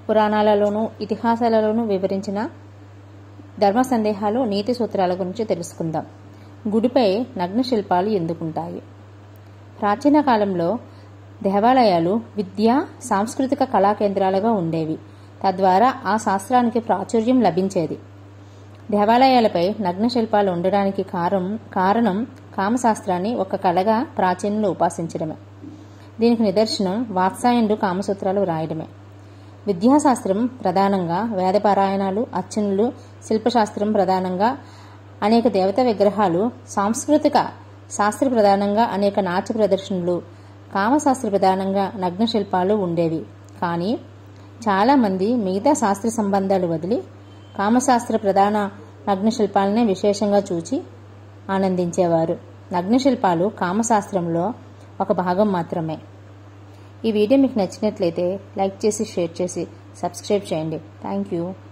పురాణాలలోనూ ఇతిహాసాలలోనూ వివరించిన ధర్మ సందేహాలు నీతి సూత్రాల గురించి తెలుసుకుందాం గుడిపై నగ్న శిల్పాలు ఎందుకుంటాయి ప్రాచీన కాలంలో దేవాలయాలు విద్యా సాంస్కృతిక కళా కేంద్రాలుగా ఉండేవి తద్వారా ఆ శాస్త్రానికి ప్రాచుర్యం లభించేది దేవాలయాలపై నగ్న శిల్పాలు ఉండడానికి కారణం కారణం కామశాస్త్రాన్ని ఒక కళగా ప్రాచీనులు ఉపాసించడమే దీనికి నిదర్శనం వాత్సాయనుడు కామసూత్రాలు రాయడమే విద్యాశాస్త్రం ప్రధానంగా వేదపారాయణాలు అర్చనలు శిల్పశాస్త్రం ప్రధానంగా అనేక దేవత విగ్రహాలు సాంస్కృతిక శాస్త్ర ప్రధానంగా అనేక నాట్య ప్రదర్శనలు కామశాస్త్ర ప్రధానంగా నగ్న శిల్పాలు ఉండేవి కానీ చాలామంది మిగతా శాస్త్ర సంబంధాలు వదిలి కామశాస్త్ర ప్రధాన నగ్న శిల్పాలనే విశేషంగా చూచి ఆనందించేవారు నగ్న శిల్పాలు కామశాస్త్రంలో ఒక భాగం మాత్రమే ఈ వీడియో మీకు నచ్చినట్లయితే లైక్ చేసి షేర్ చేసి సబ్స్క్రైబ్ చేయండి థ్యాంక్ యూ